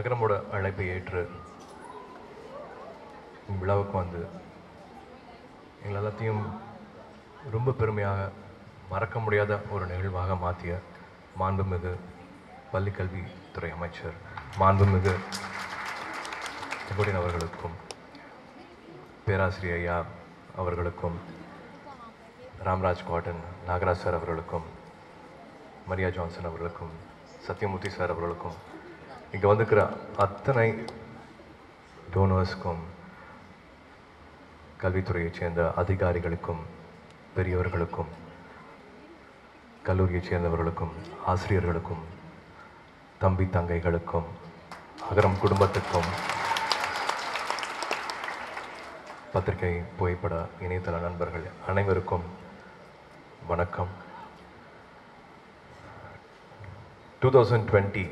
அகரமோட அழைப்பை ஏற்று விழாவுக்கு வந்து எங்கள் எல்லாத்தையும் ரொம்ப பெருமையாக மறக்க முடியாத ஒரு நிகழ்வாக மாற்றிய மாண்புமிகு பள்ளிக்கல்வித்துறை அமைச்சர் மாண்புமிகு செங்கோடியன் அவர்களுக்கும் பேராசிரியர் ஐயா அவர்களுக்கும் ராம்ராஜ் காட்டன் நாகராஜ் சார் அவர்களுக்கும் மரியா ஜான்சன் அவர்களுக்கும் சத்யமூர்த்தி சார் அவர்களுக்கும் இங்கே வந்திருக்கிற அத்தனை டோனர்ஸ்க்கும் கல்வித்துறையைச் சேர்ந்த அதிகாரிகளுக்கும் பெரியவர்களுக்கும் கல்லூரியைச் சேர்ந்தவர்களுக்கும் ஆசிரியர்களுக்கும் தம்பி தங்கைகளுக்கும் அகரம் குடும்பத்துக்கும் பத்திரிகை புகைப்பட இணையதள நண்பர்கள் அனைவருக்கும் வணக்கம் டூ தௌசண்ட் டுவெண்ட்டி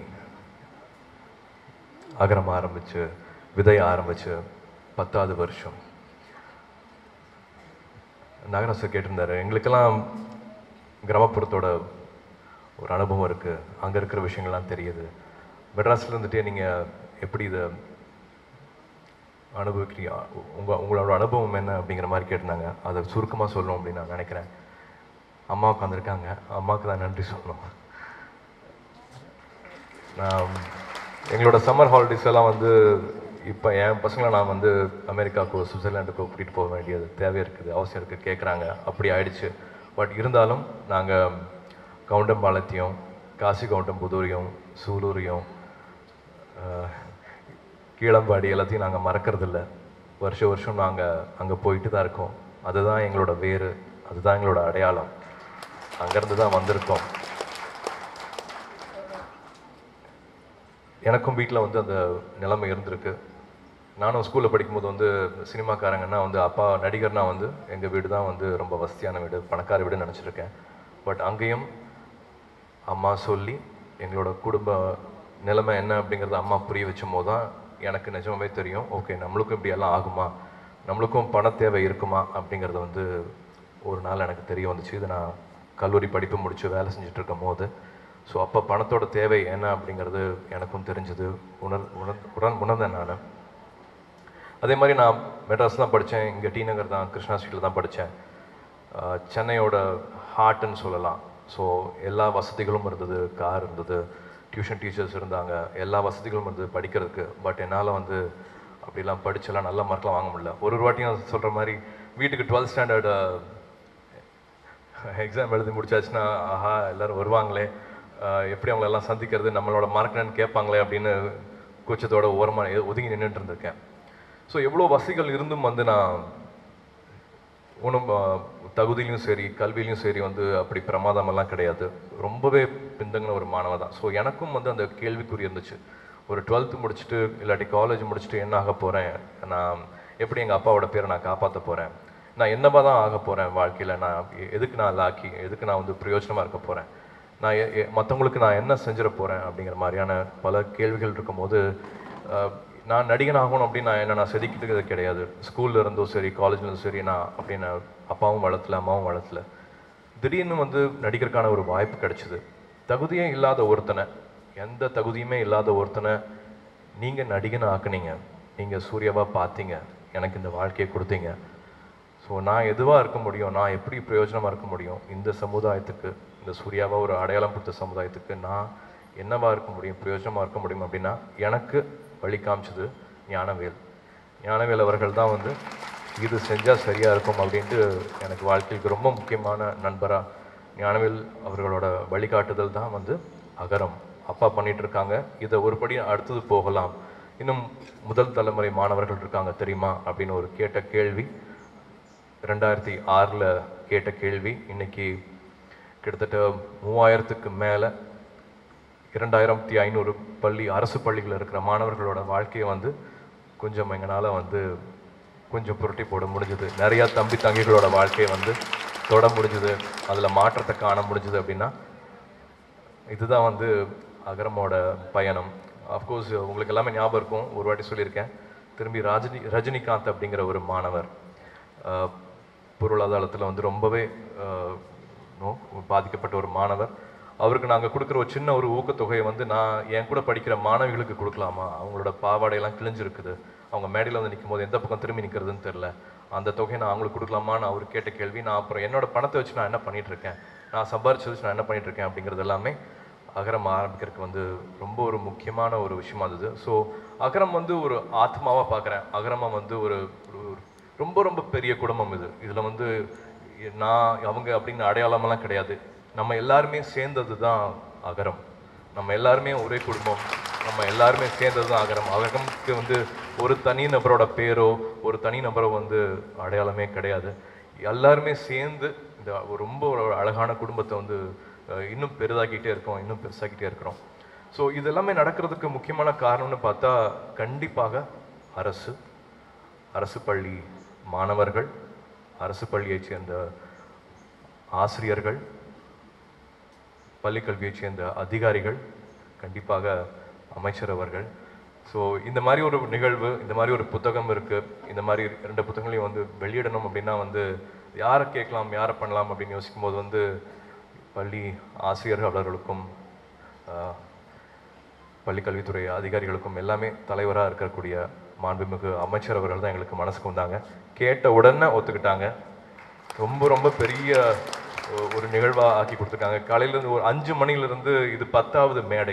அகரம் ஆரம்பிச்சு விதை ஆரம்பிச்சு பத்தாவது வருஷம் நாகராஜ் கேட்டிருந்தாரு எங்களுக்கெல்லாம் கிராமப்புறத்தோட ஒரு அனுபவம் இருக்குது அங்கே இருக்கிற விஷயங்கள்லாம் தெரியுது மெட்ராஸில் இருந்துட்டே நீங்கள் எப்படி இதை அனுபவிக்கிறீங்க உங்கள் உங்களோட அனுபவம் என்ன அப்படிங்கிற மாதிரி கேட்டிருந்தாங்க அதை சுருக்கமாக சொல்லணும் அப்படின்னு நான் நினைக்கிறேன் அம்மா உட்காந்துருக்காங்க அம்மாவுக்கு தான் நன்றி சொல்லணும் நான் எங்களோட சம்மர் ஹாலிடேஸ் எல்லாம் வந்து இப்போ என் பசங்களை நான் வந்து அமெரிக்காவுக்கோ சுவிட்சர்லாண்டுக்கோ கூட்டிகிட்டு போக வேண்டியது தேவை இருக்குது அவசியம் இருக்குது கேட்குறாங்க அப்படி ஆயிடுச்சு பட் இருந்தாலும் நாங்கள் கவுண்டம்பாளையத்தையும் காசி கவுண்டம்புதூரையும் சூலூரையும் ஆஹ், கீழம்பாடி எல்லாத்தையும் நாங்கள் மறக்கறதில்ல வருஷம் வருஷம் நாங்கள் அங்கே போயிட்டு தான் இருக்கோம் அதுதான் எங்களோட வேறு அதுதான் எங்களோட அடையாளம் அங்கேருந்து தான் வந்திருக்கோம் எனக்கும் வீட்டில் வந்து அந்த நிலைமை இருந்திருக்கு நானும் ஸ்கூலில் படிக்கும்போது வந்து சினிமாக்காரங்கன்னா வந்து அப்பா நடிகர்னா வந்து எங்கள் வீடு தான் வந்து ரொம்ப வசதியான வீடு பணக்கார வீடுன்னு நினச்சிருக்கேன் பட் அங்கேயும் அம்மா சொல்லி எங்களோட குடும்ப நிலைமை என்ன அப்படிங்கிறத அம்மா புரிய வச்சும் போது தான் எனக்கு நிஜமாவே தெரியும் ஓகே நம்மளுக்கும் இப்படி எல்லாம் ஆகுமா நம்மளுக்கும் பண தேவை இருக்குமா அப்படிங்கிறது வந்து ஒரு நாள் எனக்கு தெரிய வந்துச்சு இது நான் கல்லூரி படிப்பு முடித்து வேலை செஞ்சுட்டு இருக்கும் போது ஸோ அப்போ பணத்தோட தேவை என்ன அப்படிங்கிறது எனக்கும் தெரிஞ்சது உணர் உணர் உணர் உணர்ந்தேன் நான் அதே மாதிரி நான் மெட்ராஸ் தான் படித்தேன் இங்கே டி நகர் தான் கிருஷ்ணா ஸ்ட்ரீட்டில் தான் படித்தேன் சென்னையோட ஹார்ட்னு சொல்லலாம் ஸோ எல்லா வசதிகளும் இருந்தது கார் இருந்தது டியூஷன் டீச்சர்ஸ் இருந்தாங்க எல்லா வசதிகளும் இருந்தது படிக்கிறதுக்கு பட் என்னால் வந்து அப்படிலாம் படிச்செல்லாம் நல்ல மார்க்லாம் வாங்க முடியல ஒரு ஒரு வாட்டியும் சொல்கிற மாதிரி வீட்டுக்கு டுவெல்த் ஸ்டாண்டர்டு எக்ஸாம் எழுதி முடிச்சாச்சுன்னா ஆஹா எல்லாரும் வருவாங்களே ஆஹ் எப்படி அவங்கள எல்லாம் சந்திக்கிறது நம்மளோட மார்க் என்னன்னு கேட்பாங்களே அப்படின்னு கூச்சத்தோட ஓரமாக ஒதுங்கி நின்றுட்டு இருந்திருக்கேன் ஸோ எவ்வளோ வசதிகள் இருந்தும் வந்து நான் ஒன்றும் தகுதியிலையும் சரி கல்வியிலையும் சரி வந்து அப்படி பிரமாதமெல்லாம் கிடையாது ரொம்பவே பின்தங்கின ஒரு மாணவன் தான் ஸோ எனக்கும் வந்து அந்த கேள்விக்குறி இருந்துச்சு ஒரு டுவெல்த்து முடிச்சுட்டு இல்லாட்டி காலேஜ் முடிச்சுட்டு என்ன ஆக போகிறேன் நான் எப்படி எங்கள் அப்பாவோட பேரை நான் காப்பாற்ற போகிறேன் நான் என்னவா தான் ஆக போகிறேன் வாழ்க்கையில் நான் எ- எதுக்கு நான் லாக்கி எதுக்கு நான் வந்து பிரயோஜனமாக இருக்க போகிறேன் நான் எ- எ- மற்றவங்களுக்கு நான் என்ன செஞ்சிட போகிறேன் அப்படிங்கிற மாதிரியான பல கேள்விகள் இருக்கும்போது அஹ், நான் நடிகன் ஆகணும் அப்படின்னு நான் என்ன நான் செதுக்கிட்டு கிடையாது ஸ்கூல்ல இருந்தும் சரி காலேஜ்ல இருந்தும் சரி நான் அப்படின்னு அப்பாவும் வளர்த்தல அம்மாவும் வளர்த்தல திடீர்னு வந்து நடிகருக்கான ஒரு வாய்ப்பு கிடைச்சிது தகுதியே இல்லாத ஒருத்தனை எந்த தகுதியுமே இல்லாத ஒருத்தனை நீங்க நடிகன் ஆக்குனீங்க நீங்க சூர்யாவா பார்த்தீங்க எனக்கு இந்த வாழ்க்கையை கொடுத்தீங்க ஸோ நான் எதுவாக இருக்க முடியும் நான் எப்படி பிரயோஜனமாக இருக்க முடியும் இந்த சமுதாயத்துக்கு இந்த சூர்யாவா ஒரு அடையாளம் கொடுத்த சமுதாயத்துக்கு நான் என்னவா இருக்க முடியும் பிரயோஜனமாக இருக்க முடியும் அப்படின்னா எனக்கு வழி காமிச்சது ஞானவேல் ஞானவேல் அவர்கள் தான் வந்து இது செஞ்சால் சரியாக இருக்கும் அப்படின்ட்டு எனக்கு வாழ்க்கைக்கு ரொம்ப முக்கியமான நண்பராக ஞானவேல் அவர்களோட வழிகாட்டுதல் தான் வந்து அகரம் அப்பா பண்ணிட்டு இருக்காங்க இதை ஒருபடி அடுத்தது போகலாம் இன்னும் முதல் தலைமுறை மாணவர்கள் இருக்காங்க தெரியுமா அப்படின்னு ஒரு கேட்ட கேள்வி ரெண்டாயிரத்தி ஆறில் கேட்ட கேள்வி இன்னைக்கு கிட்டத்தட்ட மூவாயிரத்துக்கு மேலே இரண்டாயிரத்தி ஐநூறு பள்ளி அரசு பள்ளிகளில் இருக்கிற மாணவர்களோட வாழ்க்கையை வந்து கொஞ்சம் எங்களால் வந்து கொஞ்சம் புரட்டி போட முடிஞ்சது நிறையா தம்பி தங்கைகளோட வாழ்க்கையை வந்து தொட முடிஞ்சது அதில் மாற்றத்தை காண முடிஞ்சது அப்படின்னா இதுதான் வந்து அகரமோட பயணம் அஃப்கோர்ஸ் உங்களுக்கு எல்லாமே ஞாபகம் இருக்கும் ஒரு வாட்டி சொல்லியிருக்கேன் திரும்பி ரஜினி ரஜினிகாந்த் அப்படிங்கிற ஒரு மாணவர் அஹ், பொருளாதாரத்தில் வந்து ரொம்பவே அஹ், நோ பாதிக்கப்பட்ட ஒரு மாணவர் அவருக்கு நாங்கள் கொடுக்குற ஒரு சின்ன ஒரு ஊக்கத்தொகையை வந்து நான் என் கூட படிக்கிற மாணவிகளுக்கு கொடுக்கலாமா அவங்களோட பாவாடையெல்லாம் கிழிஞ்சிருக்குது அவங்க மேடையில் வந்து நிற்கும் போது எந்த பக்கம் திரும்பி நிற்கிறதுன்னு தெரில அந்த தொகையை நான் அவங்களுக்கு கொடுக்கலாமான்னு அவர் கேட்ட கேள்வி நான் அப்புறம் என்னோட பணத்தை வச்சு நான் என்ன பண்ணிட்டு இருக்கேன் நான் சம்பாரிச்சு வச்சு நான் என்ன பண்ணிட்டு இருக்கேன் அப்படிங்கிறது எல்லாமே அகரம் ஆரம்பிக்கிறதுக்கு வந்து ரொம்ப ஒரு முக்கியமான ஒரு விஷயமா இருந்தது ஸோ அகரம் வந்து ஒரு ஆத்மாவாக பார்க்குறேன் அகரமா வந்து ஒரு ஒரு ரொம்ப ரொம்ப பெரிய குடும்பம் இது இதில் வந்து நான் அவங்க அப்படின்னு அடையாளமெல்லாம் கிடையாது நம்ம எல்லாருமே சேர்ந்தது தான் அகரம் நம்ம எல்லாருமே ஒரே குடும்பம் நம்ம எல்லாருமே சேர்ந்தது தான் அகரம் அகரம்க்கு வந்து ஒரு தனி நபரோட பேரோ ஒரு தனி நபரோ வந்து அடையாளமே கிடையாது எல்லாருமே சேர்ந்து இந்த ஒரு ரொம்ப ஒரு அழகான குடும்பத்தை வந்து அஹ், இன்னும் பெரிதாக்கிட்டே இருக்கோம் இன்னும் பெருசாக்கிட்டே இருக்கிறோம் ஸோ இது எல்லாமே நடக்கிறதுக்கு முக்கியமான காரணம்னு பார்த்தா கண்டிப்பாக அரசு அரசு பள்ளி மாணவர்கள் அரசு பள்ளியைச் சேர்ந்த ஆசிரியர்கள் பள்ளிக்கல்வியைச் சேர்ந்த அதிகாரிகள் கண்டிப்பாக அமைச்சர் அவர்கள் ஸோ இந்த மாதிரி ஒரு நிகழ்வு இந்த மாதிரி ஒரு புத்தகம் இருக்குது இந்த மாதிரி ரெண்டு புத்தகங்களையும் வந்து வெளியிடணும் அப்படின்னா வந்து யாரை கேட்கலாம் யாரை பண்ணலாம் அப்படின்னு யோசிக்கும் போது வந்து பள்ளி ஆசிரியர்கள் அவர்களுக்கும் ஆஹ், பள்ளிக்கல்வித்துறை அதிகாரிகளுக்கும் எல்லாமே தலைவராக இருக்கக்கூடிய மாண்புமிகு அமைச்சர் அவர்கள் தான் எங்களுக்கு மனசுக்கு வந்தாங்க கேட்ட உடனே ஒத்துக்கிட்டாங்க ரொம்ப ரொம்ப பெரிய ஒ- ஒரு நிகழ்வாக ஆக்கி கொடுத்துருக்காங்க காலையிலேருந்து ஒரு அஞ்சு மணிலேருந்து இது பத்தாவது மேடை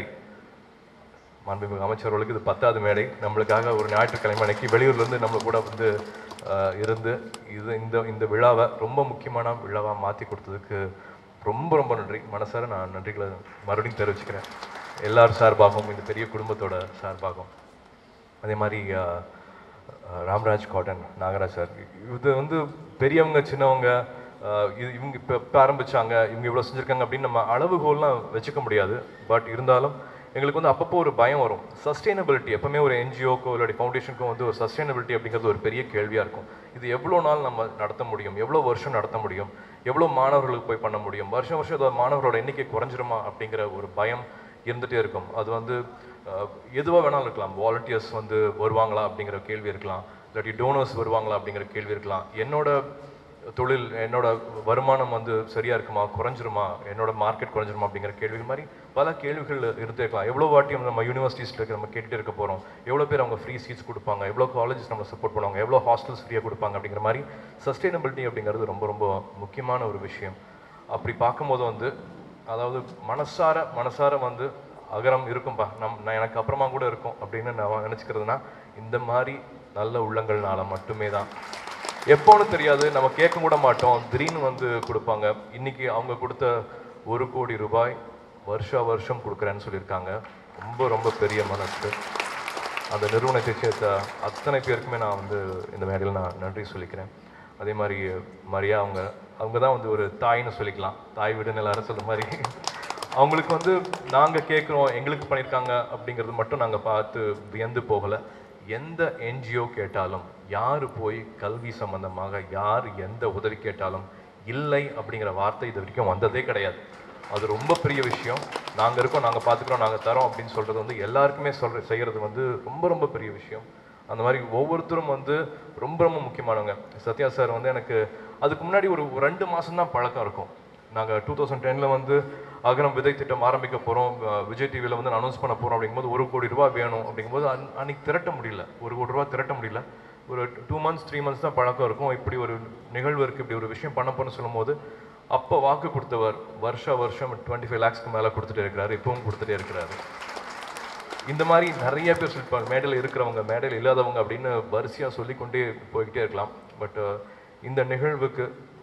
மாண்புமிகு அமைச்சர்களுக்கு இது பத்தாவது மேடை நம்மளுக்காக ஒரு ஞாயிற்றுக்கிழமை அன்னைக்கு வெளியூர்லேருந்து நம்ம கூட வந்து ஆஹ், இருந்து இது இந்த இந்த விழாவை ரொம்ப முக்கியமான விழாவாக மாற்றி கொடுத்ததுக்கு ரொம்ப ரொம்ப நன்றி மனசார நான் நன்றிகளை மறுபடியும் தெரிவிச்சுக்கிறேன் எல்லார் சார்பாகவும் இந்த பெரிய குடும்பத்தோட சார்பாகவும் அதே மாதிரி ஆஹ், ஆஹ், ராம்ராஜ் காட்டன் நாகராஜ் சார் இது வந்து பெரியவங்க சின்னவங்க ஆஹ், இது இவங்க இப்போ இப்போ ஆரம்பிச்சாங்க இவங்க இவ்வளோ செஞ்சுருக்காங்க அப்படின்னு நம்ம அளவுகோல்லாம் வச்சுக்க முடியாது பட் இருந்தாலும் எங்களுக்கு வந்து அப்பப்போ ஒரு பயம் வரும் சஸ்டைனபிலிட்டி எப்பவுமே ஒரு என்ஜிஓக்கோ இல்லாட்டி ஃபவுண்டேஷனுக்கோ வந்து ஒரு சஸ்டைனபிலிட்டி அப்படிங்கிறது ஒரு பெரிய கேள்வியாக இருக்கும் இது எவ்வளோ நாள் நம்ம நடத்த முடியும் எவ்வளோ வருஷம் நடத்த முடியும் எவ்வளோ மாணவர்களுக்கு போய் பண்ண முடியும் வருஷம் வருஷம் இதோட மாணவர்களோட எண்ணிக்கை குறைஞ்சிருமா அப்படிங்கிற ஒரு பயம் இருந்துகிட்டே இருக்கும் அது வந்து எதுவாக வேணாலும் இருக்கலாம் வாலண்டியர்ஸ் வந்து வருவாங்களா அப்படிங்கிற கேள்வி இருக்கலாம் இல்லாட்டி டோனர்ஸ் வருவாங்களா அப்படிங்கிற கேள்வி இருக்கலாம் என்னோட தொழில் என்னோட வருமானம் வந்து சரியா இருக்குமா குறைஞ்சிருமா என்னோட மார்க்கெட் குறைஞ்சிருமா அப்படிங்கிற கேள்விகள் மாதிரி பல கேள்விகள் இருந்தே இருக்கலாம் எவ்வளோ வாட்டியும் நம்ம யூனிவர்சிட்டிஸில் இருக்க நம்ம கேட்டுட்டு இருக்க போகிறோம் எவ்வளோ பேர் அவங்க ஃப்ரீ சீட்ஸ் கொடுப்பாங்க எவ்வளோ காலேஜஸ் நம்ம சப்போர்ட் பண்ணுவாங்க எவ்வளோ ஹாஸ்டல்ஸ் ஃப்ரீயாக கொடுப்பாங்க அப்படிங்கிற மாதிரி சஸ்டைனபிலிட்டி அப்படிங்கிறது ரொம்ப ரொம்ப முக்கியமான ஒரு விஷயம் அப்படி பார்க்கும்போது வந்து அதாவது மனசார மனசார வந்து அகரம் இருக்கும்பா நம் நான் எனக்கு அப்புறமா கூட இருக்கும் அப்படின்னு நான் நினச்சிக்கிறதுனா இந்த மாதிரி நல்ல உள்ளங்கள்னால மட்டுமே தான் எப்போன்னு தெரியாது நம்ம கேட்க கூட மாட்டோம் திடீர்னு வந்து கொடுப்பாங்க இன்னைக்கு அவங்க கொடுத்த ஒரு கோடி ரூபாய் வருஷா வருஷம் கொடுக்குறேன்னு சொல்லியிருக்காங்க ரொம்ப ரொம்ப பெரிய மனசு அந்த நிறுவனத்தை சேர்த்த அத்தனை பேருக்குமே நான் வந்து இந்த மேடையில் நான் நன்றி சொல்லிக்கிறேன் அதே மாதிரி மரியா அவங்க அவங்க தான் வந்து ஒரு தாய்னு சொல்லிக்கலாம் தாய் வீடுன்னு எல்லாரும் சொல்ற மாதிரி அவங்களுக்கு வந்து நாங்கள் கேட்குறோம் எங்களுக்கு பண்ணியிருக்காங்க அப்படிங்கிறது மட்டும் நாங்கள் பார்த்து வியந்து போகலை எந்த என்ஜிஓ கேட்டாலும் யார் போய் கல்வி சம்பந்தமாக யார் எந்த உதவி கேட்டாலும் இல்லை அப்படிங்கிற வார்த்தை இது வரைக்கும் வந்ததே கிடையாது அது ரொம்ப பெரிய விஷயம் நாங்கள் இருக்கோம் நாங்கள் பார்த்துக்குறோம் நாங்கள் தரோம் அப்படின்னு சொல்கிறது வந்து எல்லாருக்குமே சொல்ற செய்கிறது வந்து ரொம்ப ரொம்ப பெரிய விஷயம் அந்த மாதிரி ஒவ்வொருத்தரும் வந்து ரொம்ப ரொம்ப முக்கியமானவங்க சத்யா சார் வந்து எனக்கு அதுக்கு முன்னாடி ஒரு ஒரு ரெண்டு மாதம் தான் பழக்கம் இருக்கும் நாங்கள் டூ தௌசண்ட் டெனில் வந்து அகரம் விதை திட்டம் ஆரம்பிக்க போகிறோம் விஜய் டிவியில் வந்து அனௌன்ஸ் பண்ண போகிறோம் அப்படிங்கும்போது ஒரு கோடி ரூபாய் வேணும் அப்படிங்கும்போது அன் அன்னைக்கு திரட்ட முடியல ஒரு கோடி ரூபாய் திரட்ட முடியல ஒரு டூ மந்த்ஸ் த்ரீ மந்த்ஸ் தான் பழக்கம் இருக்கும் இப்படி ஒரு நிகழ்வு இருக்குது இப்படி ஒரு விஷயம் பண்ண போறேன்னு சொல்லும்போது அப்போ வாக்கு கொடுத்தவர் வருஷா வருஷம் டுவெண்ட்டி ஃபைவ் லேக்ஸ்க்கு மேலே கொடுத்துட்டே இருக்கிறாரு இப்பவும் கொடுத்துட்டே இருக்கிறாரு இந்த மாதிரி நிறைய பேர் சொல்லிப்பாங்க மேடையில் இருக்கிறவங்க மேடையில் இல்லாதவங்க அப்படின்னு வரிசையாக சொல்லிக்கொண்டே போய்கிட்டே இருக்கலாம் பட் இந்த நிகழ்வுக்கு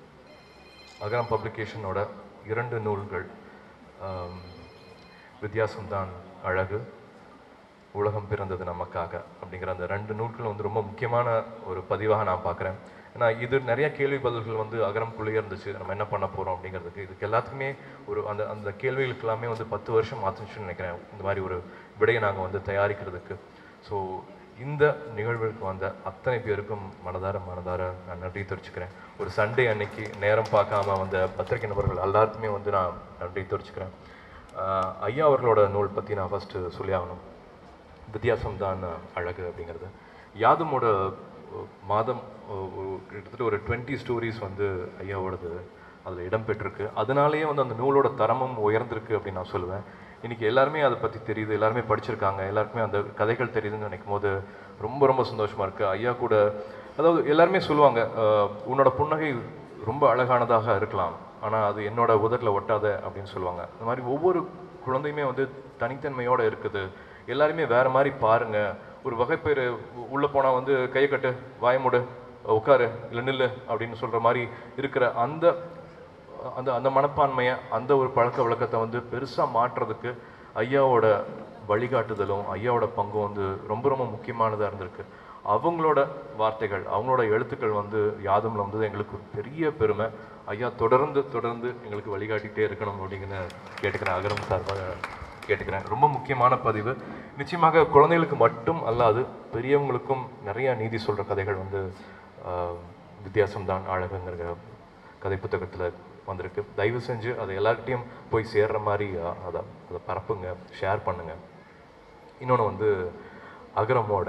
அகரம் பப்ளிகேஷனோட இரண்டு நூல்கள் ஆம், வித்தியாசம்தான் அழகு உலகம் பிறந்தது நமக்காக அப்படிங்கிற அந்த ரெண்டு நூல்கள் வந்து ரொம்ப முக்கியமான ஒரு பதிவாக நான் பார்க்குறேன் ஏன்னா இது நிறைய கேள்வி பதில்கள் வந்து அகரம்குள்ளேயே இருந்துச்சு நம்ம என்ன பண்ண போகிறோம் அப்படிங்கிறதுக்கு இதுக்கு எல்லாத்துக்குமே ஒரு அந்த அந்த கேள்விகளுக்கு எல்லாமே வந்து பத்து வருஷம் ஆச்சுன்னு நினைக்கிறேன் இந்த மாதிரி ஒரு விடையை நாங்கள் வந்து தயாரிக்கிறதுக்கு ஸோ இந்த நிகழ்வுக்கு வந்த அத்தனை பேருக்கும் மனதார மனதார நான் நன்றி தெரிவிச்சுக்கிறேன் ஒரு சண்டே அன்னைக்கு நேரம் பார்க்காம வந்த பத்திரிகை நபர்கள் எல்லாருக்குமே வந்து நான் நன்றி தெரிவிச்சுக்கிறேன் ஆஹ் ஐயா அவர்களோட நூல் பற்றி நான் ஃபஸ்ட்டு சொல்லி ஆகணும் வித்தியாசம் தான் அழகு அப்படிங்கிறது யாதுமோட அஹ், மாதம் அஹ், ஒரு கிட்டத்தட்ட ஒரு டுவெண்ட்டி ஸ்டோரிஸ் வந்து ஐயாவோடது அதில் இடம்பெற்றிருக்கு அதனாலேயே வந்து அந்த நூலோட தரமும் உயர்ந்திருக்கு அப்படின்னு நான் சொல்லுவேன் இன்னைக்கு எல்லாருமே அதை பற்றி தெரியுது எல்லாருமே படிச்சிருக்காங்க எல்லாருக்குமே அந்த கதைகள் தெரியுதுன்னு நினைக்கும் போது ரொம்ப ரொம்ப சந்தோஷமா இருக்கு ஐயா கூட அதாவது எல்லாருமே சொல்லுவாங்க அஹ், உன்னோட புன்னகை ரொம்ப அழகானதாக இருக்கலாம் ஆனால் அது என்னோட உதட்டில் ஒட்டாத அப்படின்னு சொல்லுவாங்க அந்த மாதிரி ஒவ்வொரு குழந்தையுமே வந்து தனித்தன்மையோட இருக்குது எல்லாருமே வேற மாதிரி பாருங்க ஒரு வகைப்பேர் உள்ள போனா வந்து கையை கட்டு வாயமுடு உட்காரு இல்லை நில்லு அப்படின்னு சொல்ற மாதிரி இருக்கிற அந்த அந்த அந்த மனப்பான்மையை அந்த ஒரு பழக்க வழக்கத்தை வந்து பெருசா மாற்றுறதுக்கு ஐயாவோட வழிகாட்டுதலும் ஐயாவோட பங்கும் வந்து ரொம்ப ரொம்ப முக்கியமானதா இருந்திருக்கு அவங்களோட வார்த்தைகள் அவங்களோட எழுத்துக்கள் வந்து யாதும் வந்தது எங்களுக்கு ஒரு பெரிய பெருமை ஐயா தொடர்ந்து தொடர்ந்து எங்களுக்கு வழிகாட்டிகிட்டே இருக்கணும் அப்படின்னு கேட்டுக்கிறேன் அகரம் சார்பாக கேட்டுக்கிறேன் ரொம்ப முக்கியமான பதிவு நிச்சயமாக குழந்தைகளுக்கு மட்டும் அல்லாது பெரியவங்களுக்கும் நிறைய நீதி சொல்ற கதைகள் வந்து ஆஹ், வித்தியாசம்தான் அழகுங்கிற கதை புத்தகத்தில் வந்திருக்கு தயவு செஞ்சு அதை எல்லார்கிட்டையும் போய் சேர்ற மாதிரி அஹ், அதை அதை பரப்புங்க ஷேர் பண்ணுங்க இன்னொன்று வந்து அகரமோட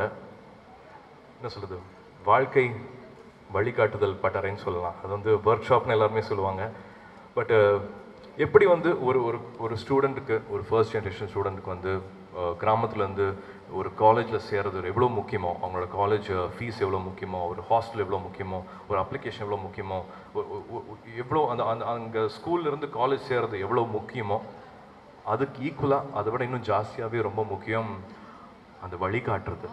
என்ன சொல்றது வாழ்க்கை வழிகாட்டுதல் பட்டறைன்னு சொல்லலாம் அது வந்து ஒர்க் ஷாப்னு எல்லாருமே சொல்லுவாங்க பட் எப்படி வந்து ஒரு ஒரு ஒரு ஸ்டூடெண்ட்டுக்கு ஒரு ஃபர்ஸ்ட் ஜென்ரேஷன் ஸ்டூடெண்ட்டுக்கு வந்து அஹ், கிராமத்துலேருந்து ஒரு காலேஜில் சேர்றது எவ்வளோ முக்கியமோ அவங்களோட காலேஜ் ஃபீஸ் எவ்வளோ முக்கியமோ ஒரு ஹாஸ்டல் எவ்வளோ முக்கியமோ ஒரு அப்ளிகேஷன் எவ்வளோ முக்கியமோ ஒரு- ஒரு- ஒரு- எவ்வளோ அந்த அந்த அங்கே ஸ்கூல்லேருந்து காலேஜ் சேர்றது எவ்வளோ முக்கியமோ அதுக்கு ஈக்குவலாக அதை விட இன்னும் ஜாஸ்தியாகவே ரொம்ப முக்கியம் அந்த வழிகாட்டுறது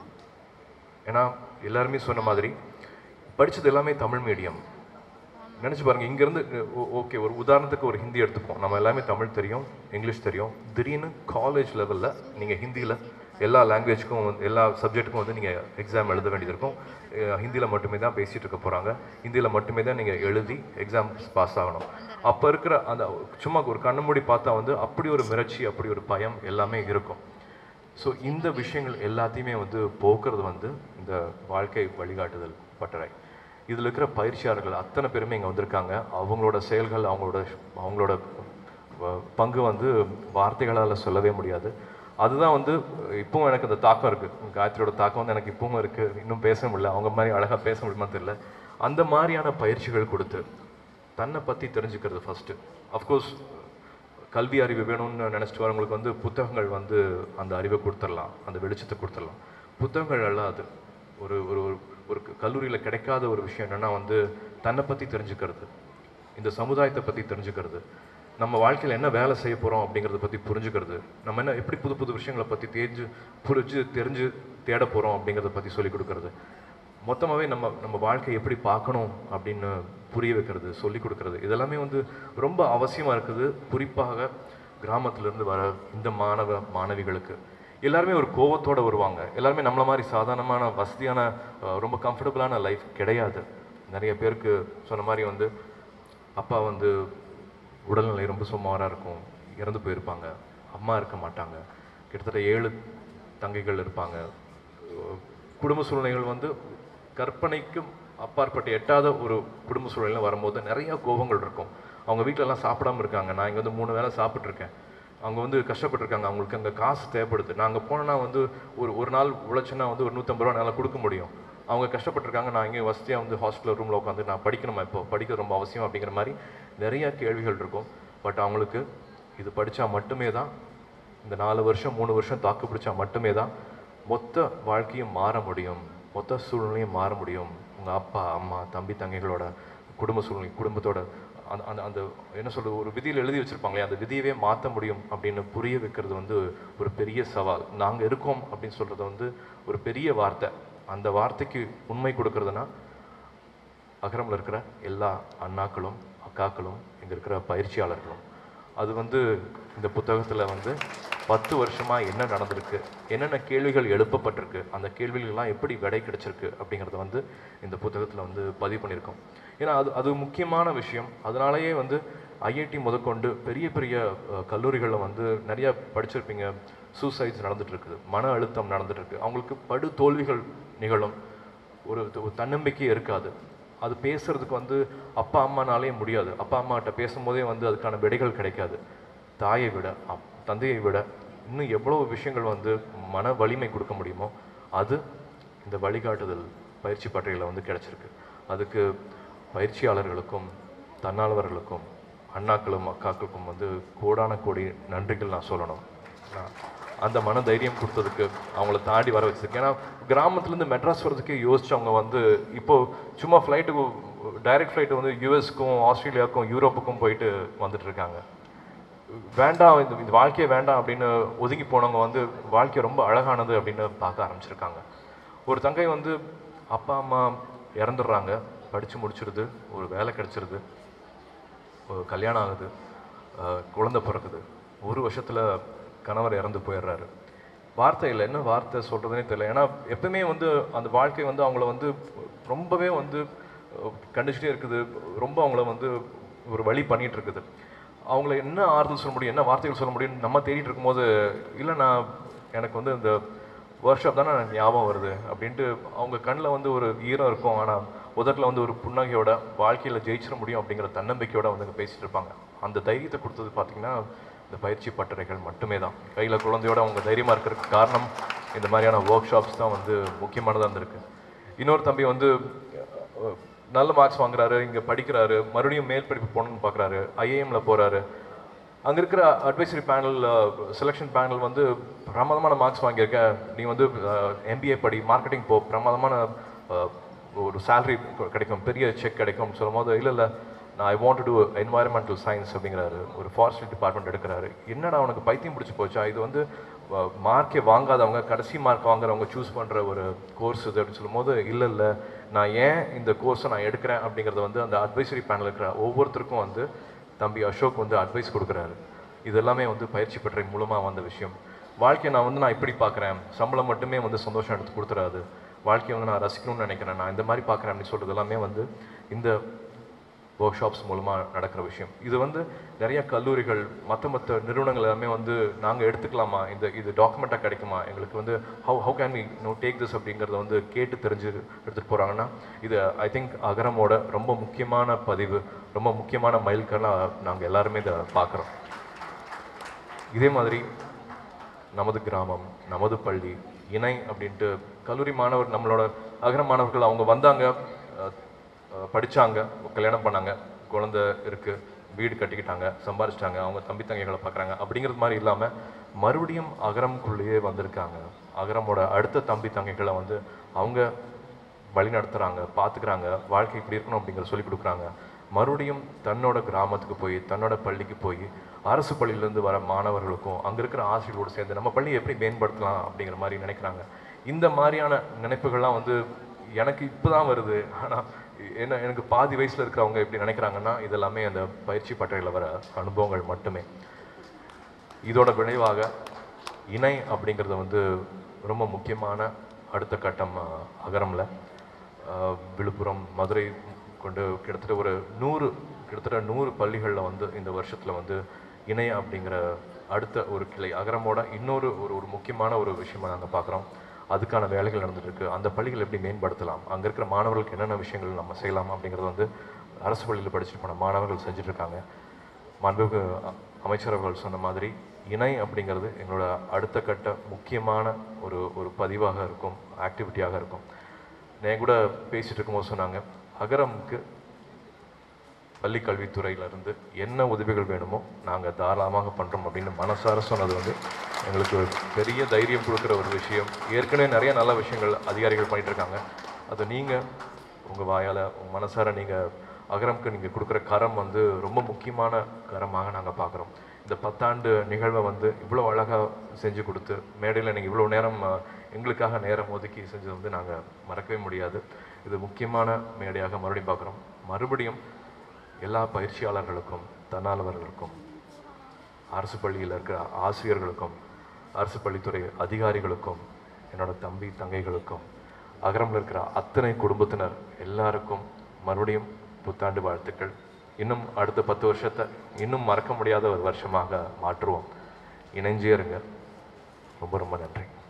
ஏன்னா எல்லாருமே சொன்ன மாதிரி படிச்சது எல்லாமே தமிழ் மீடியம் நினச்சி பாருங்க இங்கேருந்து ஓகே ஒரு உதாரணத்துக்கு ஒரு ஹிந்தி எடுத்துப்போம் நம்ம எல்லாமே தமிழ் தெரியும் இங்கிலீஷ் தெரியும் திடீர்னு காலேஜ் லெவலில் நீங்கள் ஹிந்தியில் எல்லா லாங்குவேஜ்க்கும் வந்து எல்லா சப்ஜெக்ட்டுக்கும் வந்து நீங்கள் எக்ஸாம் எழுத வேண்டியது இருக்கும் ஹிந்தியில் மட்டுமே தான் பேசிகிட்டு இருக்க போகிறாங்க ஹிந்தியில் மட்டுமே தான் நீங்கள் எழுதி எக்ஸாம் பாஸ் ஆகணும் அப்போ இருக்கிற அந்த சும்மா ஒரு கண்ணு மூடி பார்த்தா வந்து அப்படி ஒரு மிரட்சி அப்படி ஒரு பயம் எல்லாமே இருக்கும் ஸோ இந்த விஷயங்கள் எல்லாத்தையுமே வந்து போக்குறது வந்து இந்த வாழ்க்கை வழிகாட்டுதல் பட்டறை இதில் இருக்கிற பயிற்சியாளர்கள் அத்தனை பேருமே இங்கே வந்திருக்காங்க அவங்களோட செயல்கள் அவங்களோட அவங்களோட வ- பங்கு வந்து வார்த்தைகளால் சொல்லவே முடியாது அதுதான் வந்து இப்பவும் எனக்கு அந்த தாக்கம் இருக்குது காயத்ரியோட தாக்கம் வந்து எனக்கு இப்பவும் இருக்குது இன்னும் பேச முடியல அவங்க மாதிரி அழகாக பேச முடியுமா தெரியல அந்த மாதிரியான பயிற்சிகள் கொடுத்து தன்னை பற்றி தெரிஞ்சுக்கிறது ஃபஸ்ட்டு அஃப்கோர்ஸ் கல்வி அறிவு வேணும்னு நினச்சிட்டு வரவங்களுக்கு வந்து புத்தகங்கள் வந்து அந்த அறிவை கொடுத்துடலாம் அந்த வெளிச்சத்தை கொடுத்துடலாம் புத்தகங்கள் அல்லாது ஒரு ஒரு ஒரு- ஒரு கல்லூரியில் கிடைக்காத ஒரு விஷயம் என்னன்னா வந்து தன்னை பற்றி தெரிஞ்சுக்கிறது இந்த சமுதாயத்தை பற்றி தெரிஞ்சுக்கிறது நம்ம வாழ்க்கையில் என்ன வேலை செய்ய போகிறோம் அப்படிங்கிறத பற்றி புரிஞ்சுக்கிறது நம்ம என்ன எப்படி புது புது விஷயங்களை பற்றி தெரிஞ்சு புரிஞ்சு தெரிஞ்சு தேட போகிறோம் அப்படிங்கிறத பற்றி சொல்லிக் கொடுக்கறது மொத்தமாகவே நம்ம நம்ம வாழ்க்கையை எப்படி பார்க்கணும் அப்படின்னு புரிய வைக்கிறது சொல்லிக் கொடுக்கறது இதெல்லாமே வந்து ரொம்ப அவசியமாக இருக்குது குறிப்பாக கிராமத்திலேருந்து வர இந்த மாணவ மாணவிகளுக்கு எல்லாருமே ஒரு கோவத்தோட வருவாங்க எல்லாருமே நம்மள மாதிரி சாதாரணமான வசதியான அஹ், ரொம்ப கம்ஃபர்டபுளான லைஃப் கிடையாது நிறைய பேருக்கு சொன்ன மாதிரி வந்து அப்பா வந்து உடல்நிலை ரொம்ப சுமாராக இருக்கும் இறந்து போயிருப்பாங்க அம்மா இருக்க மாட்டாங்க கிட்டத்தட்ட ஏழு தங்கைகள் இருப்பாங்க அஹ் குடும்ப சூழ்நிலைகள் வந்து கற்பனைக்கும் அப்பாற்பட்டு எட்டாத ஒரு குடும்ப சூழ்நிலை வரும்போது நிறைய கோபங்கள் இருக்கும் அவங்க வீட்ல எல்லாம் சாப்பிடாம இருக்காங்க நான் இங்கே வந்து மூணு வேளை சாப்பிட்ருக்கேன் அவங்க வந்து கஷ்டப்பட்டிருக்காங்க அவங்களுக்கு அங்கே காசு தேவைப்படுது நான் அங்கே போனேன்னா வந்து ஒரு ஒரு நாள் உழைச்சேன்னா வந்து ஒரு நூற்றம்பது ரூபா என்னால் கொடுக்க முடியும் அவங்க கஷ்டப்பட்டிருக்காங்க நான் இங்கே வசதியாக வந்து ஹாஸ்டல் ரூமில் உட்காந்து நான் படிக்கணுமா இப்போ படிக்க ரொம்ப அவசியம் அப்படிங்கிற மாதிரி நிறைய கேள்விகள் இருக்கும் பட் அவங்களுக்கு இது படித்தா மட்டுமே தான் இந்த நாலு வருஷம் மூணு வருஷம் தாக்கு பிடிச்சா மட்டுமே தான் மொத்த வாழ்க்கையும் மாற முடியும் மொத்த சூழ்நிலையும் மாற முடியும் உங்கள் அப்பா அம்மா தம்பி தங்கைகளோட குடும்ப சூழ்நிலை குடும்பத்தோட அந்த அந்த அந்த என்ன சொல்றது ஒரு விதியில் எழுதி வச்சிருப்பாங்களே அந்த விதியவே மாற்ற முடியும் அப்படின்னு புரிய வைக்கிறது வந்து ஒரு பெரிய சவால் நாங்கள் இருக்கோம் அப்படின்னு சொல்றது வந்து ஒரு பெரிய வார்த்தை அந்த வார்த்தைக்கு உண்மை கொடுக்கறதுனா அகரம்ல இருக்கிற எல்லா அண்ணாக்களும் அக்காக்களும் இங்க இருக்கிற பயிற்சியாளர்களும் அது வந்து இந்த புத்தகத்துல வந்து பத்து வருஷமா என்ன நடந்திருக்கு என்னென்ன கேள்விகள் எழுப்பப்பட்டிருக்கு அந்த கேள்விகள்லாம் எப்படி விடை கிடைச்சிருக்கு அப்படிங்கறத வந்து இந்த புத்தகத்துல வந்து பதிவு பண்ணியிருக்கோம் ஏன்னா அது அது முக்கியமான விஷயம் அதனாலேயே வந்து ஐஐடி முதற்கொண்டு பெரிய பெரிய அஹ், கல்லூரிகள்ல வந்து நிறைய படிச்சிருப்பீங்க சூசைட்ஸ் நடந்துட்டு இருக்குது மன அழுத்தம் நடந்துட்டு இருக்கு அவங்களுக்கு படு தோல்விகள் நிகழும் ஒரு ஒரு தன்னம்பிக்கை இருக்காது அது பேசுறதுக்கு வந்து அப்பா அம்மானாலே முடியாது அப்பா அம்மாட்ட பேசும்போதே வந்து அதுக்கான விடைகள் கிடைக்காது தாயை விட அப்- தந்தையை விட இன்னும் எவ்வளவு விஷயங்கள் வந்து மன வலிமை கொடுக்க முடியுமோ அது இந்த வழிகாட்டுதல் பயிற்சி பட்டறையில் வந்து கிடைச்சிருக்கு அதுக்கு பயிற்சியாளர்களுக்கும் தன்னார்வலர்களுக்கும் அண்ணாக்களும் அக்காக்களுக்கும் வந்து கோடான கோடி நன்றிகள் நான் சொல்லணும் நான் அந்த மன தைரியம் கொடுத்ததுக்கு அவங்கள தாண்டி வர வச்சிருக்கேன் ஏன்னா கிராமத்துலேருந்து மெட்ராஸ் வரதுக்கே யோசிச்சு அவங்க வந்து இப்போ சும்மா ஃப்ளைட்டுக்கு டைரக்ட் ஃப்ளைட்டு வந்து யூஎஸ்க்கும் ஆஸ்திரேலியாவுக்கும் யூரோப்புக்கும் போயிட்டு வந்துட்டு இருக்காங்க வேண்டாம் இந்த இந்த வாழ்க்கையே வேண்டாம் அப்படின்னு ஒதுங்கி போனவங்க வந்து வாழ்க்கை ரொம்ப அழகானது அப்படின்னு பார்க்க ஆரம்பிச்சிருக்காங்க ஒரு தங்கை வந்து அப்பா அம்மா இறந்துடுறாங்க படித்து முடிச்சிருது ஒரு வேலை கிடைச்சிருது ஒரு கல்யாணம் ஆகுது அஹ் குழந்தை பிறக்குது ஒரு வருஷத்தில் கணவர் இறந்து போயிடுறாரு வார்த்தை இல்லை என்ன வார்த்தை சொல்கிறதுனே தெரியல ஏன்னா எப்பவுமே வந்து அந்த வாழ்க்கை வந்து அவங்கள வந்து ரொம்பவே வந்து அஹ், கண்டிச்சுட்டே இருக்குது ரொம்ப அவங்கள வந்து ஒரு வழி பண்ணிட்டு இருக்குது அவங்கள என்ன ஆறுதல் சொல்ல முடியும் என்ன வார்த்தைகள் சொல்ல முடியும் நம்ம தேடிட்டு இருக்கும்போது இல்லை நான் எனக்கு வந்து இந்த ஒர்க் ஷாப் தானே எனக்கு ஞாபகம் வருது அப்படின்ட்டு அவங்க கண்ணில் வந்து ஒரு ஈரம் இருக்கும் ஆனால் உதட்டில் வந்து ஒரு புன்னகையோட வாழ்க்கையில் ஜெயிச்சிட முடியும் அப்படிங்கிற தன்னம்பிக்கையோட வந்து அங்க பேசிட்டு இருப்பாங்க அந்த தைரியத்தை கொடுத்தது பார்த்தீங்கன்னா இந்த பயிற்சி பட்டறைகள் மட்டுமே தான் கையில் குழந்தையோட அவங்க தைரியமாக இருக்கிறதுக்கு காரணம் இந்த மாதிரியான ஒர்க் ஷாப்ஸ் தான் வந்து முக்கியமானதாக இருந்திருக்கு இன்னொரு தம்பி வந்து அஹ், நல்ல மார்க்ஸ் வாங்குறாரு இங்கே படிக்கிறாரு மறுபடியும் மேல் படிப்பு போகணும்னு பார்க்குறாரு ஐஏஎம்ல போகிறாரு அங்கே இருக்கிற அட்வைசரி பேனல் செலெக்ஷன் பேனல் வந்து பிரமாதமான மார்க்ஸ் வாங்கியிருக்க நீ வந்து எம்பிஏ படி மார்க்கெட்டிங் போ பிரமாதமான அஹ், ஒரு salary கிடைக்கும் பெரிய செக் கிடைக்கும்னு சொல்லும் போது இல்லை இல்லை நான் I want to environmental science அப்படிங்கிறாரு ஒரு ஃபாரஸ்ட்ரி டிபார்ட்மெண்ட் எடுக்கிறாரு என்னடா அவனுக்கு பைத்தியம் பிடிச்சி போச்சா இது வந்து மார்க்கே வாங்காதவங்க கடைசி மார்க் வாங்குறவங்க சூஸ் பண்ணுற ஒரு கோர்ஸ் இது அப்படின்னு சொல்லும்போது இல்லை இல்லை நான் ஏன் இந்த கோர்ஸை நான் எடுக்கிறேன் அப்படிங்கிறத வந்து அந்த அட்வைசரி பேனல் இருக்கிற ஒவ்வொருத்தருக்கும் வந்து தம்பி அசோக் வந்து அட்வைஸ் கொடுக்குறாரு இது எல்லாமே வந்து பயிற்சி பெற்றை மூலமாக வந்த விஷயம் வாழ்க்கையை நான் வந்து நான் இப்படி பார்க்குறேன் சம்பளம் மட்டுமே வந்து சந்தோஷம் எடுத்து கொடுத்துறாது வாழ்க்கையை வந்து நான் ரசிக்கணும்னு நினைக்கிறேன் நான் இந்த மாதிரி பார்க்குறேன் அப்படின்னு சொல்கிறது எல்லாமே வந்து இந்த ஒர்க் ஷாப்ஸ் மூலமாக நடக்கிற விஷயம் இது வந்து நிறைய கல்லூரிகள் மற்ற மற்ற நிறுவனங்கள் எல்லாமே வந்து நாங்கள் எடுத்துக்கலாமா இந்த இது டாக்குமெண்ட்டாக கிடைக்குமா எங்களுக்கு வந்து how how can we know take this அப்படிங்கிறத வந்து கேட்டு தெரிஞ்சு எடுத்துகிட்டு போகிறாங்கன்னா இது ஐ திங்க் அகரமோட ரொம்ப முக்கியமான பதிவு ரொம்ப முக்கியமான மைல்கல்லாக நாங்கள் எல்லாருமே இதை பார்க்குறோம் இதே மாதிரி நமது கிராமம் நமது பள்ளி இணை அப்படின்ட்டு கல்லூரி மாணவர் நம்மளோட அகர மாணவர்கள் அவங்க வந்தாங்க அஹ், அஹ், படிச்சாங்க கல்யாணம் பண்ணாங்க குழந்தை இருக்கு வீடு கட்டிக்கிட்டாங்க சம்பாரிச்சிட்டாங்க அவங்க தம்பி தங்கைகளை பார்க்குறாங்க அப்படிங்கிறது மாதிரி இல்லாமல் மறுபடியும் அகரம்குள்ளேயே வந்திருக்காங்க அகரமோட அடுத்த தம்பி தங்கைகளை வந்து அவங்க வழி நடத்துகிறாங்க பார்த்துக்கிறாங்க வாழ்க்கை இப்படி இருக்கணும் அப்படிங்கிற சொல்லி கொடுக்குறாங்க மறுபடியும் தன்னோட கிராமத்துக்கு போய் தன்னோட பள்ளிக்கு போய் அரசு பள்ளியிலேருந்து வர மாணவர்களுக்கும் அங்கே இருக்கிற ஆசிரியர்களோடு சேர்ந்து நம்ம பள்ளியை எப்படி மேம்படுத்தலாம் அப்படிங்கிற மாதிரி நினைக்கிறாங்க இந்த மாதிரியான நினைப்புகள்லாம் வந்து எனக்கு இப்போ தான் வருது ஆனால் என்ன எனக்கு பாதி வயசில் இருக்கிறவங்க எப்படி நினைக்கிறாங்கன்னா இதெல்லாமே அந்த பயிற்சி பட்டறையில் வர அனுபவங்கள் மட்டுமே இதோட விளைவாக இணை அப்படிங்கிறது வந்து ரொம்ப முக்கியமான அடுத்த கட்டம் அஹ், அகரம்ல அஹ், விழுப்புரம் மதுரை கொண்டு கிட்டத்தட்ட ஒரு நூறு கிட்டத்தட்ட நூறு பள்ளிகளில் வந்து இந்த வருஷத்தில் வந்து இணை அப்படிங்கிற அடுத்த ஒரு கிளை அகரமோட இன்னொரு ஒரு ஒரு முக்கியமான ஒரு விஷயமா நாங்கள் பார்க்குறோம் அதுக்கான வேலைகள் நடந்துட்டு இருக்கு அந்த பள்ளிகள் எப்படி மேம்படுத்தலாம் அங்கே இருக்கிற மாணவர்களுக்கு என்னென்ன விஷயங்கள் நம்ம செய்யலாம் அப்படிங்கிறது வந்து அரசு பள்ளியில் படிச்சுட்டு போன மாணவர்கள் செஞ்சுட்டு இருக்காங்க மாண்புமிகு அ- அமைச்சர் அவர்கள் சொன்ன மாதிரி இணை அப்படிங்கிறது எங்களோட அடுத்த கட்ட முக்கியமான ஒரு ஒரு பதிவாக இருக்கும் ஆக்டிவிட்டியாக இருக்கும் நான் கூட பேசிட்டு இருக்கும்போது சொன்னாங்க அகரமுக்கு பள்ளி கல்வித்துறையிலிருந்து என்ன உதவிகள் வேணுமோ நாங்கள் தாராளமாக பண்ணுறோம் அப்படின்னு மனசார சொன்னது வந்து எங்களுக்கு ஒரு பெரிய தைரியம் கொடுக்குற ஒரு விஷயம் ஏற்கனவே நிறைய நல்ல விஷயங்கள் அதிகாரிகள் பண்ணிட்டு இருக்காங்க அதை நீங்கள் உங்கள் வாயால் உங்கள் மனசார நீங்கள் அகரம்க்கு நீங்கள் கொடுக்குற கரம் வந்து ரொம்ப முக்கியமான கரமாக நாங்கள் பார்க்குறோம் இந்த பத்தாண்டு நிகழ்வை வந்து இவ்வளோ அழகாக செஞ்சு கொடுத்து மேடையில் நீங்கள் இவ்வளோ நேரம் அஹ், எங்களுக்காக நேரம் ஒதுக்கி செஞ்சது வந்து நாங்கள் மறக்கவே முடியாது இது முக்கியமான மேடையாக மறுபடியும் பார்க்குறோம் மறுபடியும் எல்லா பயிற்சியாளர்களுக்கும் தன்னார்வலர்களுக்கும் அரசு பள்ளியில் இருக்கிற ஆசிரியர்களுக்கும் அரசு பள்ளித்துறை அதிகாரிகளுக்கும் என்னோட தம்பி தங்கைகளுக்கும் அகரம்ல இருக்கிற அத்தனை குடும்பத்தினர் எல்லாருக்கும் மறுபடியும் புத்தாண்டு வாழ்த்துக்கள் இன்னும் அடுத்த பத்து வருஷத்தை இன்னும் மறக்க முடியாத ஒரு வருஷமாக மாற்றுவோம் இணைஞ்சே இருங்க ரொம்ப ரொம்ப நன்றி